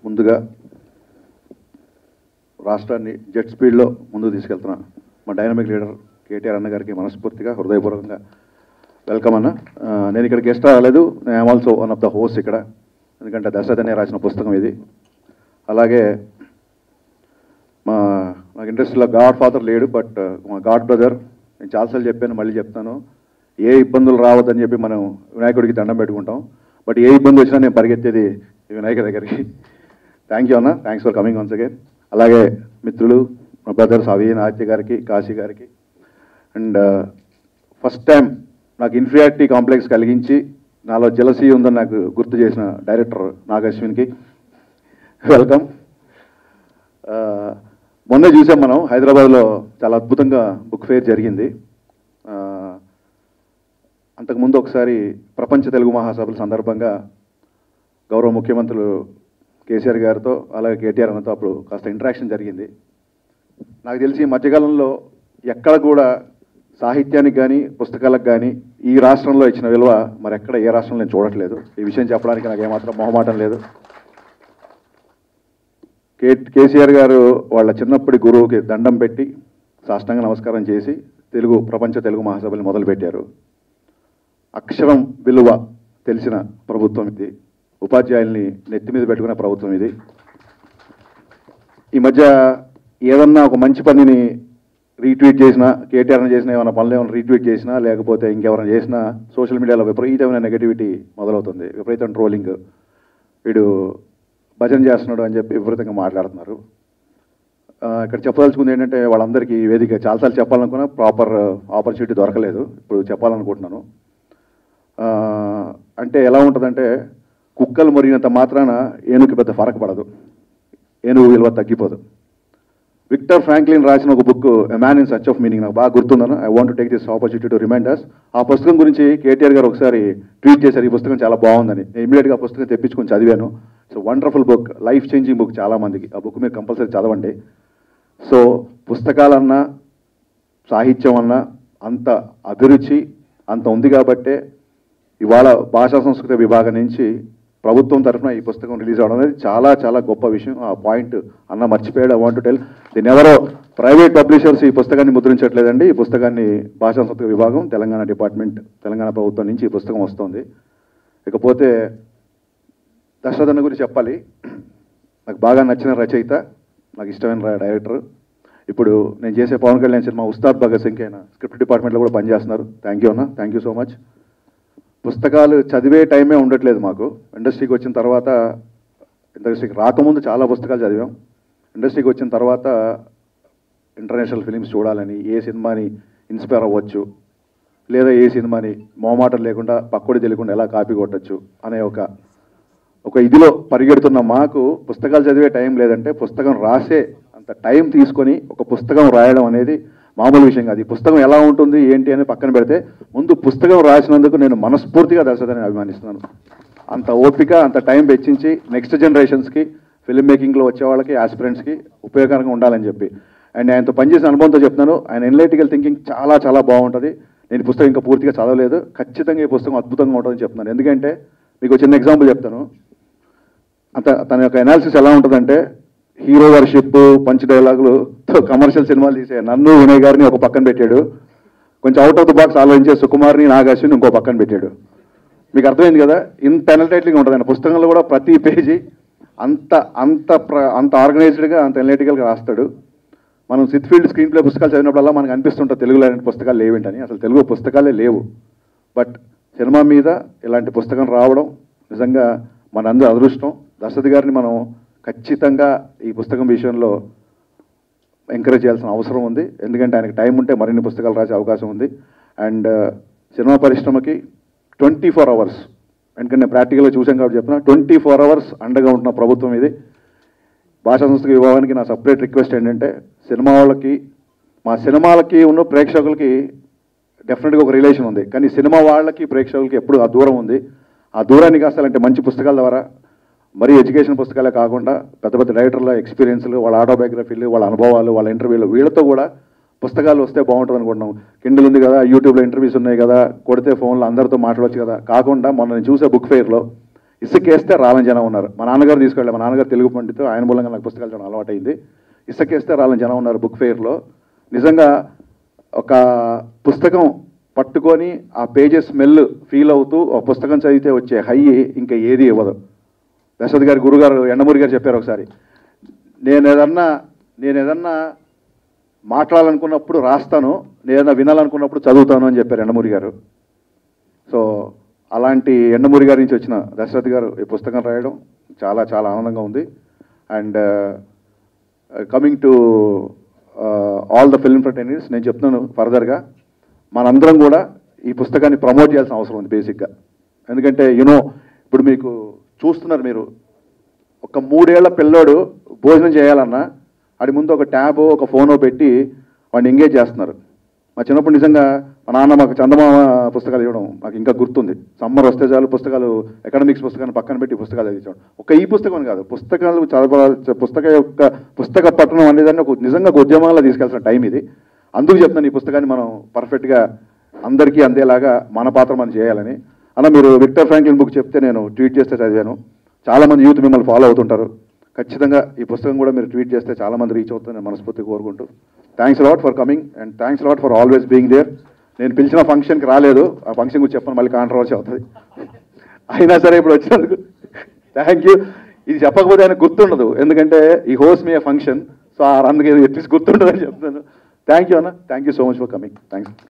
ముందుగా రాష్ట్రాన్ని జెట్ స్పీడ్లో ముందుకు తీసుకెళ్తున్న మా డైనమిక్ లీడర్ కేటీఆర్ అన్న గారికి మనస్ఫూర్తిగా హృదయపూర్వకంగా వెల్కమ్ అన్న ఆ, నేను ఇక్కడ గెస్ట్ రాలేదు నేను also one of the host ఇక్కడ ఎందుకంటే దశరథ్ అనే రాసిన పుస్తకం ఇది అలాగే మా నాకు ఇండస్ట్రీలో గాడ్ ఫాదర్ లేడు బట్ మా గాడ్ బ్రదర్ నేను చాలాసార్లు చెప్పాను మళ్ళీ చెప్తాను ఏ ఇబ్బందులు రావద్దని చెప్పి మనం వినాయకుడికి దండం పెట్టుకుంటాం బట్ ఏ ఇబ్బంది వచ్చినా నేను పరిగెత్తేది ఈ వినాయకుడి దగ్గరికి థ్యాంక్ యూ అన్న thanks for coming once again అలాగే మిత్రులు మా బ్రదర్స్ అవియన్ ఆదిత్య గారికి కాశీ గారికి అండ్ ఫస్ట్ టైం నాకు ఇన్ఫీరియారిటీ కాంప్లెక్స్ కలిగించి నాలో జలసీ ఉందని నాకు గుర్తు చేసిన డైరెక్టర్ నాగశ్విన్కి వెల్కమ్ ఆ, మొన్నే చూసాం మనం హైదరాబాద్లో చాలా అద్భుతంగా బుక్ ఫేర్ జరిగింది ఆ, అంతకుముందు ఒకసారి ప్రపంచ తెలుగు మహాసభల సందర్భంగా గౌరవ ముఖ్యమంత్రులు కేసీఆర్ గారితో అలాగే కేటీఆర్ అన్నతో అప్పుడు కాస్త ఇంటరాక్షన్ జరిగింది నాకు తెలిసి ఈ మధ్యకాలంలో ఎక్కడ కూడా సాహిత్యానికి కానీ పుస్తకాలకు కానీ ఈ రాష్ట్రంలో ఇచ్చిన విలువ మరి ఎక్కడ ఏ రాష్ట్రంలో నేను చూడట్లేదు ఈ విషయం చెప్పడానికి నాకు ఏమాత్రం మొహమాటం లేదు కే కేసీఆర్ గారు వాళ్ళ చిన్నప్పటి గురువుకి దండం పెట్టి సాష్టాంగ నమస్కారం చేసి తెలుగు ప్రపంచ తెలుగు మహాసభలు మొదలుపెట్టారు అక్షరం విలువ తెలిసిన ప్రభుత్వం ఇది ఉపాధ్యాయుల్ని నెత్తి మీద పెట్టుకునే ప్రభుత్వం ఇది ఈ మధ్య ఏదన్నా ఒక మంచి పనిని రీట్వీట్ చేసినా కేటీఆర్ చేసిన ఏమైనా పనులు ఏమైనా రీట్వీట్ చేసినా లేకపోతే ఇంకెవరైనా చేసినా సోషల్ మీడియాలో విపరీతమైన నెగటివిటీ మొదలవుతుంది విపరీతం ట్రోలింగ్ వీడు భజన చేస్తున్నాడు అని చెప్పి విపరీతంగా మాట్లాడుతున్నారు ఆ, ఇక్కడ చెప్పదలుచుకుంది ఏంటంటే వాళ్ళందరికీ ఈ వేదిక చాలాసార్లు చెప్పాలనుకున్నా ప్రాపర్ ఆపర్చునిటీ దొరకలేదు ఇప్పుడు చెప్పాలనుకుంటున్నాను ఆ, అంటే ఎలా ఉంటుందంటే కుక్కలు మురిగినంత మాత్రాన ఏనుగుకి పెద్ద ఫరక పడదు ఏనుగు విలువ తగ్గిపోదు విక్టర్ ఫ్రాంక్లిన్ రాసిన ఒక book a man in search of meaning నాకు బాగా గుర్తుందను I want take this opportunity to remind us ఆ పుస్తకం గురించి కేటీఆర్ గారు ఒకసారి ట్వీట్ చేశారు ఈ పుస్తకం చాలా బాగుందని నేను ఇమీడియట్గా ఆ పుస్తకం తెప్పించుకొని చదివాను so wonderful book life changing book చాలా మందికి ఆ బుక్ మీరు కంపల్సరీ చదవండి సో పుస్తకాలన్నా సాహిత్యం అన్నా అంత అభిరుచి అంత ఉంది కాబట్టే ఇవాళ భాషా సంస్కృతి విభాగం నుంచి ప్రభుత్వం తరఫున ఈ పుస్తకం రిలీజ్ అవడం అనేది చాలా చాలా గొప్ప విషయం ఆ పాయింట్ అన్న మర్చిపోయాడు ఐ వాంట్ టెల్ దీన్ని ఎవరో ప్రైవేట్ పబ్లిషర్స్ ఈ పుస్తకాన్ని ముద్రించట్లేదండి ఈ పుస్తకాన్ని భాషా సంస్కృతి విభాగం తెలంగాణ డిపార్ట్మెంట్ తెలంగాణ ప్రభుత్వం నుంచి ఈ పుస్తకం వస్తుంది ఇకపోతే దశరథన్న గురించి చెప్పాలి నాకు బాగా నచ్చిన రచయిత నాకు ఇష్టమైన ర- డైరెక్టర్ ఇప్పుడు నేను చేసే పవన్ కళ్యాణ్ సినిమా ఉస్తాద్ భగత్ సింగ్ అయిన స్క్రిప్ట్ డిపార్ట్మెంట్లో కూడా పనిచేస్తున్నారు థ్యాంక్ యూ అన్న థ్యాంక్ యూ సో మచ్ పుస్తకాలు చదివే టైమే ఉండట్లేదు మాకు ఇండస్ట్రీకి వచ్చిన తర్వాత ఇండస్ట్రీకి రాకముందు చాలా పుస్తకాలు చదివాం ఇండస్ట్రీకి వచ్చిన తర్వాత ఇంటర్నేషనల్ ఫిలిమ్స్ చూడాలని ఏ సినిమాని ఇన్స్పైర్ అవ్వచ్చు లేదా ఏ సినిమాని మొహమాటం లేకుండా పక్కడి తెలియకుండా ఎలా కాపీ కొట్టచ్చు అనే ఒక ఒక ఇదిలో పరిగెడుతున్న మాకు పుస్తకాలు చదివే టైం లేదంటే పుస్తకం రాసే అంత టైం తీసుకొని ఒక పుస్తకం రాయడం అనేది మామూలు విషయం కాదు ఈ పుస్తకం ఎలా ఉంటుంది ఏంటి అని పక్కన పెడితే ముందు పుస్తకం రాసినందుకు నేను మనస్ఫూర్తిగా దర్శకుని అభిమానిస్తున్నాను అంత ఓపిక అంత టైం వెచ్చించి నెక్స్ట్ జనరేషన్స్కి ఫిల్మ్ మేకింగ్లో వచ్చే వాళ్ళకి ఆస్పిరెంట్స్కి ఉపయోగకరంగా ఉండాలని చెప్పి అండ్ ఆయనతో పనిచేసిన అనుభవంతో చెప్తున్నాను ఆయన ఎనలైటికల్ థింకింగ్ చాలా చాలా బాగుంటుంది నేను ఈ పుస్తకం ఇంకా పూర్తిగా చదవలేదు ఖచ్చితంగా ఈ పుస్తకం అద్భుతంగా ఉంటుందని చెప్తున్నాను ఎందుకంటే మీకు ఒక చిన్న ఎగ్జాంపుల్ చెప్తాను అంత తన యొక్క ఎనాలిసిస్ ఎలా ఉంటుందంటే హీరో వర్షిప్ పంచ్ డైలాగులు కమర్షియల్ సినిమాలు తీసే నన్ను వినయ్ గారిని ఒక పక్కన పెట్టాడు కొంచెం అవుట్ ఆఫ్ ద బాక్స్ ఆలోచించే సుకుమార్ని నాగాశ్విని ఇంకో పక్కన పెట్టాడు మీకు అర్థమైంది కదా ఇంత ఎనలైటిక్గా ఉంటుంది ఆయన పుస్తకంలో కూడా ప్రతి పేజీ అంత అంత ప్ర అంత ఆర్గనైజ్డ్గా అంత ఎనలైటికల్గా రాస్తాడు మనం సిత్ ఫీల్డ్ స్క్రీన్ ప్లే పుస్తకాలు చదివినప్పుడల్లా మనకు అనిపిస్తుంటుంది తెలుగులో ఇలాంటి పుస్తకాలు లేవేంటని అసలు తెలుగు పుస్తకాలే లేవు బట్ సినిమా మీద ఇలాంటి పుస్తకం రావడం నిజంగా మనందరూ అదృష్టం దశరథ్ గారిని మనం ఖచ్చితంగా ఈ పుస్తకం విషయంలో ఎంకరేజ్ చేయాల్సిన అవసరం ఉంది ఎందుకంటే ఆయనకి టైం ఉంటే మరిన్ని పుస్తకాలు రాసే అవకాశం ఉంది అండ్ సినిమా పరిశ్రమకి ట్వంటీ ఫోర్ అవర్స్ ఎందుకంటే నేను ప్రాక్టికల్గా చూసాను కాబట్టి చెప్తున్నా ట్వంటీ ఫోర్ అవర్స్ అండగా ఉంటున్న ప్రభుత్వం ఇది భాషా సంస్కృతి విభాగానికి నా సపరేట్ రిక్వెస్ట్ ఏంటంటే సినిమా వాళ్ళకి మా సినిమాలకి ఉన్న ప్రేక్షకులకి డెఫినెట్గా ఒక రిలేషన్ ఉంది కానీ సినిమా వాళ్ళకి ప్రేక్షకులకి ఎప్పుడు ఆ దూరం ఉంది ఆ దూరాన్ని కాస్తాలంటే మంచి పుస్తకాల ద్వారా మరీ ఎడ్యుకేషన్ పుస్తకాలే కాకుండా పెద్ద పెద్ద డైరెక్టర్ల ఎక్స్పీరియన్స్లు వాళ్ళ ఆటోబయోగ్రఫీలు వాళ్ళ అనుభవాలు వాళ్ళ ఇంటర్వ్యూలు వీళ్ళతో కూడా పుస్తకాలు వస్తే బాగుంటుంది అనుకుంటున్నాం కిండల్ ఉంది కదా యూట్యూబ్లో ఇంటర్వ్యూస్ ఉన్నాయి కదా కొడితే ఫోన్లో అందరితో మాట్లాడవచ్చు కదా కాకుండా మొన్న నేను చూసే బుక్ ఫెయిర్లో ఇసుకేస్తే రాలని జనం ఉన్నారు మా నాన్నగారు తీసుకెళ్ళి మా నాన్నగారు తెలుగు పండితు ఆయన మూలంగా నాకు పుస్తకాలు చదవడం అలవాటైంది ఇసుకేస్తే రాలని జనం ఉన్నారు బుక్ ఫెయిర్లో నిజంగా ఒక పుస్తకం పట్టుకొని ఆ పేజెస్ స్మెల్ ఫీల్ అవుతూ ఒక పుస్తకం చదివితే వచ్చే హై ఇంకా ఏది ఇవ్వదు దశరథ్ గారి గురుగారు ఎండమూరి గారు చెప్పారు ఒకసారి నేను ఏదన్నా నేను ఏదన్నా మాట్లాడాలనుకున్నప్పుడు రాస్తాను నేను ఏదన్నా వినాలనుకున్నప్పుడు చదువుతాను అని చెప్పారు ఎండమూరి గారు సో అలాంటి ఎండమూరి గారి నుంచి వచ్చిన దశరథ్ గారు ఈ పుస్తకం రాయడం చాలా చాలా ఆనందంగా ఉంది and coming to all the film entertainers నేను చెప్తున్నాను ఫర్దర్గా మనందరం కూడా ఈ పుస్తకాన్ని ప్రమోట్ చేయాల్సిన అవసరం ఉంది బేసిక్గా ఎందుకంటే యునో ఇప్పుడు మీకు చూస్తున్నారు మీరు ఒక మూడేళ్ల పిల్లోడు భోజనం చేయాలన్నా వాడి ముందు ఒక ట్యాబో ఒక ఫోనో పెట్టి వాడిని ఎంగేజ్ చేస్తున్నారు మా చిన్నప్పుడు నిజంగా మా నాన్న మాకు చందమామ పుస్తకాలు ఇవ్వడం నాకు ఇంకా గుర్తుంది సమ్మర్ వస్తే చాలు పుస్తకాలు ఎకనామిక్స్ పుస్తకాన్ని పక్కన పెట్టి పుస్తకాలు చదివించడం ఒక ఈ పుస్తకం అని కాదు పుస్తకాలు చదవాలి పుస్తక యొక్క పుస్తక పట్టణం అనేదాన్ని ఒక నిజంగా ఒక ఉద్యమంలో తీసుకెళ్తున్న టైం ఇది అందుకు చెప్తున్నాను ఈ పుస్తకాన్ని మనం పర్ఫెక్ట్గా అందరికీ అందేలాగా మన పాత్ర మనం చేయాలని అన్న మీరు విక్టర్ ఫ్రాంక్లిన్ బుక్ చెప్తే నేను ట్వీట్ చేస్తే చదివాను చాలా మంది యూత్ మిమ్మల్ని ఫాలో అవుతుంటారు ఖచ్చితంగా ఈ పుస్తకం కూడా మీరు ట్వీట్ చేస్తే చాలా మంది రీచ్ అవుతుంది నేను మనస్ఫూర్తిగా కోరుకుంటూ thanks lot for coming and thanks lot for always being there నేను పిలిచిన ఫంక్షన్కి రాలేదు ఆ ఫంక్షన్ గురించి చెప్పను మళ్ళీ కాంట్రవర్సీ అవుతుంది అయినా సరే ఇప్పుడు వచ్చినందుకు థ్యాంక్ యూ ఇది చెప్పకపోతే ఆయనకు గుర్తుండదు ఎందుకంటే ఈ హోస్ట్ మీ ఫంక్షన్ సో అందుకే ఎట్లీస్ట్ గుర్తుండదని చెప్తున్నాను థ్యాంక్ యూ అన్న thank you so much for coming thanks